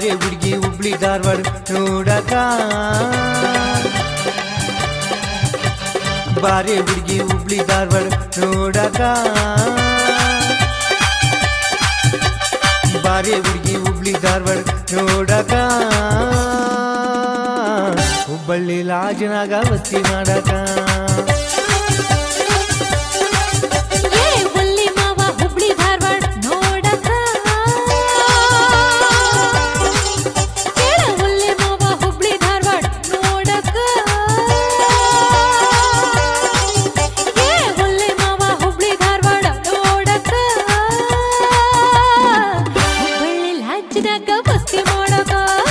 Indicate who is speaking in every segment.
Speaker 1: ಬಾರೆ ಹುಡುಗಿ ಹುಬ್ಳಿ ಧಾರವಾಡ ನೋಡಕ ಬಾರೆ ಹುಡುಗಿ ಹುಬ್ಳಿ ಧಾರವಾಡ ನೋಡಕ ಬಾರೆ ಹುಡುಗಿ ಹುಬ್ಳಿ ಧಾರವಾಡ ನೋಡಕ ಹುಬ್ಬಳ್ಳಿ ಲಾಜನಾಗ ವಸ್ತಿ ಮಾಡಕ
Speaker 2: ಏ ಹುಲ್ಲಿ ಮಾವ ಹುಬ್ಳಿ ಧಾರವಾಡ ನೋಡಕ ಕೇಳ ಹುಲ್ಲಿ ಮಾವ ಹುಬ್ಳಿ ಧಾರವಾಡ ನೋಡಕ ಏ ಹುಲ್ಲಿ ಮಾವ ಹುಬ್ಳಿ ಧಾರವಾಡ ನೋಡಕ ಹುಬ್ಬಳ್ಳಿ ಲಾಜ್ನಾಗ ಬಸ್ತಿ ಮಾಡಕ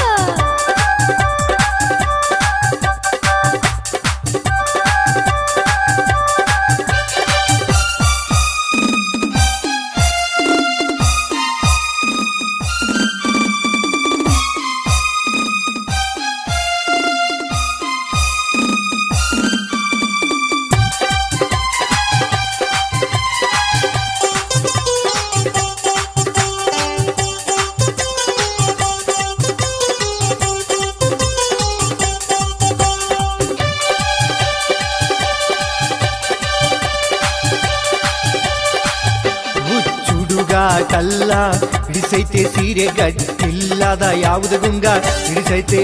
Speaker 1: ಹುಚ್ಚುಡುಗ ಕಲ್ಲ ಹಿಡಿಸೈತೆ ಸೀರೆ ಗಟ್ಟಿಲ್ಲದ ಯಾವುದು ಗುಂಗ ಹಿಡಿಸೈತೆ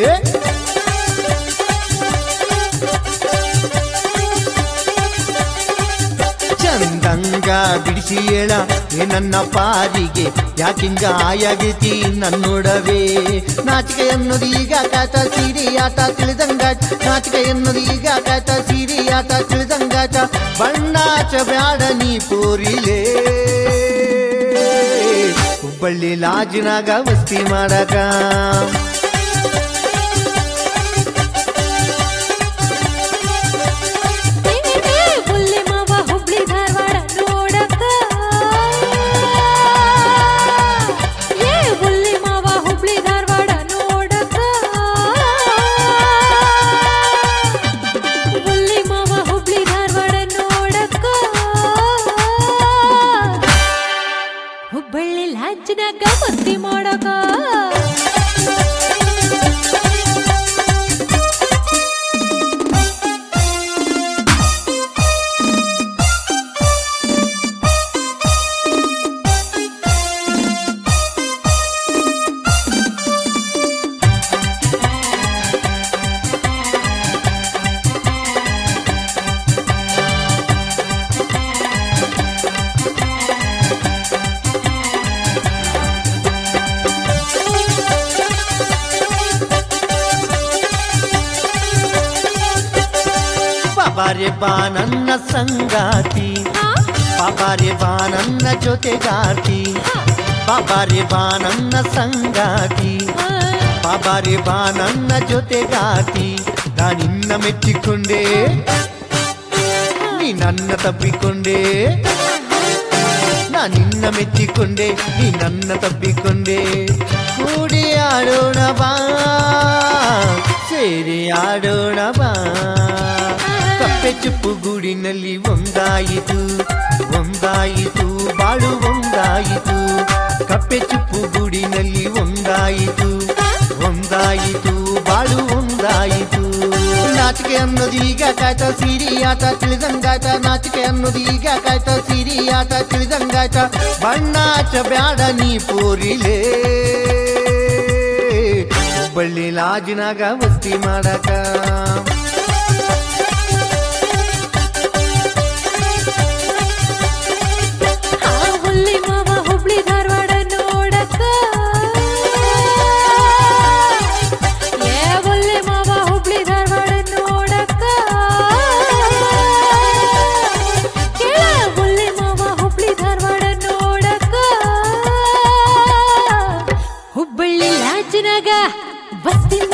Speaker 1: ಚಂದಂಗ ಬಿಡಿಸಿ ಹೇಳ ಏ ನನ್ನ ಪಾರಿಗೆ ಯಾಕಿಂಗ ಆಯಾಗಿತಿ ನನ್ನೊಡವೆ ನಾಚಿಕೆ ಎನ್ನುವುದು ಈಗ ಕಾತ ಸೀರಿ ಆಟ ತಿಳಿದಂಗಾಟ ನಾಚಿಕೆ ಎನ್ನುವುದು ಈಗ ಕಾತ ಸೀರಿ ಆಟ ತಿಳಿದಂಗಾಟ ಬಣ್ಣಾಚ ಬ್ಯಾಡ ನೀ ಪೋರಿಲೆ ಹುಬ್ಬಳ್ಳಿ ಲಾಜಿನಾಗ ವಸ್ತಿ ಮಾಡಕ
Speaker 2: ಏ ಹುಲ್ಲಿ ಮಾವ ಹುಬ್ಳಿ ಧಾರವಾಡ ನೋಡಕ ಏ ಹುಲ್ಲಿ ಮಾವ ಹುಬ್ಳಿ ಧಾರವಾಡ ನೋಡಕ ಹುಲ್ಲಿ ಮಾವ ಹುಬ್ಳಿ ಧಾರವಾಡ ನೋಡಕ ಹುಬ್ಬಳ್ಳಿ ಲಾಜ್ನಾಗ ಬಸ್ತಿ ಮಾಡಕ
Speaker 1: ಬಾಬಾರೆ ಬಾ ನನ್ನ ಸಂಗಾತಿ ಬಾಬಾರೆ ಬಾ ನನ್ನ ಜೊತೆಗಾತಿ ಬಾಬಾರೆ ಬಾ ನನ್ನ ಸಂಗಾತಿ ಬಾಬಾರೆ ಬಾ ನನ್ನ ಜೊತೆಗಾತಿ ನಾನಿನ್ನ ಮೆಚ್ಚಿಕೊಂಡೆ ನೀ ನನ್ನ ತಪ್ಪಿಕೊಂಡೆ ನಾನಿನ್ನ ಮೆಚ್ಚಿಕೊಂಡೆ ನೀ ನನ್ನ ತಪ್ಪಿಕೊಂಡೆ ಕೂಡಿ ಆಡೋಣ ಬಾ ಸೇರಿ ಆಡೋಣ ಬಾ ಕಪ್ಪೆ ಚುಪ್ಪು ಗೂಡಿನಲ್ಲಿ ಒಂದಾಯಿತು ಒಂದಾಯಿತು ಬಾಳು ಒಂದಾಯಿತು ಕಪ್ಪೆ ಚುಪ್ಪು ಗೂಡಿನಲ್ಲಿ ಒಂದಾಯಿತು ಒಂದಾಯಿತು ಬಾಳು ಒಂದಾಯಿತು ನಾಚಿಕೆ ಅನ್ನೋದು ಈಗ ಕಾಯ್ತ ಸೀರಿ ಆಟ ತಿಳಿದಂಗಾಯ್ತ ನಾಚಿಕೆ ಅನ್ನೋದು ಈಗ ಕಾಯ್ತ ಸೀರಿ ಆಟ ತಿಳಿದಂಗಾಯ್ತ ಬಣ್ಣಾಚ ಬ್ಯಾಡ ನೀ ಪೋರಿಲೇ ಹುಬ್ಬಳ್ಳಿ ಲಾಜಿನಾಗ ವಸ್ತಿ ಮಾಡಕ
Speaker 2: ಆ ಹುಲ್ಲಿ ಮಾವ ಹುಬ್ಳಿ ಧಾರವಾಡ ನೋಡಕ ಏ ಹುಲ್ಲಿ ಮಾವ ಹುಬ್ಳಿ ಧಾರವಾಡ ನೋಡಕ ಕೇಳ ಹುಲ್ಲಿ ಮಾವ ಹುಬ್ಳಿ ಧಾರವಾಡ ನೋಡಕ ಹುಬ್ಬಳ್ಳಿ ಲಾಜಿನಾಗ ಬಸ್ತಿ